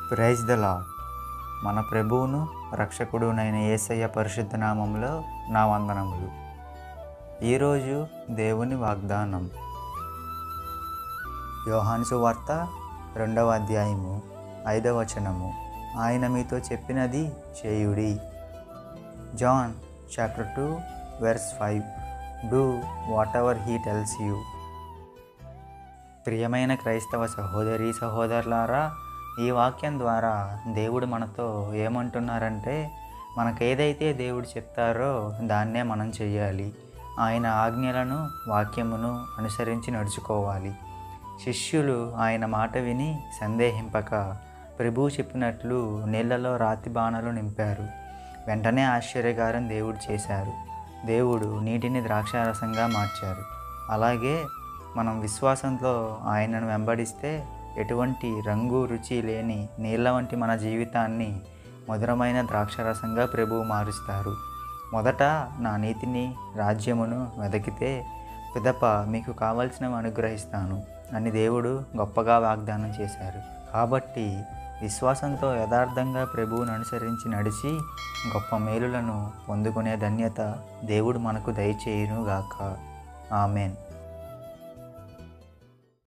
praise the lord మన ప్రభువును రక్షకుడునైన యేసయ్య పరిశుద్ధ నామంలో నా వందనములు ఈరోజు దేవుని వాగ్దానం యోహాను వార్త రెండవ అధ్యాయము ఐదవ వచనము ఆయన మీతో చెప్పినది చేయుడి John chapter two verse five do whatever he tells you ప్రియమైన క్రైస్తవ సహోదరి సహోదరులారా ఈ వాక్యం ద్వారా దేవుడు మనతో ఏమంటున్నారంటే మనకేదైతే దేవుడు చెప్తారో దాన్నే మనం చెయ్యాలి ఆయన ఆజ్ఞలను వాక్యమును అనుసరించి నడుచుకోవాలి శిష్యులు ఆయన మాట విని సందేహింపక ప్రభువు చెప్పినట్లు నీళ్లలో రాతి బాణలు నింపారు వెంటనే ఆశ్చర్యకారం దేవుడు చేశారు దేవుడు నీటిని ద్రాక్షారసంగా మార్చారు అలాగే మనం విశ్వాసంతో ఆయనను వెంబడిస్తే ఎటువంటి రంగు రుచి లేని నీళ్ళ వంటి మన జీవితాన్ని మధురమైన ద్రాక్షరసంగా ప్రభువు మారుస్తారు మొదట నా నీతిని రాజ్యమును వెదకితే పిదప మీకు కావలసినవి అనుగ్రహిస్తాను అని దేవుడు గొప్పగా వాగ్దానం చేశారు కాబట్టి విశ్వాసంతో యథార్థంగా ప్రభువును అనుసరించి నడిచి గొప్ప మేలులను పొందుకునే ధన్యత దేవుడు మనకు దయచేయునుగాక ఆమెన్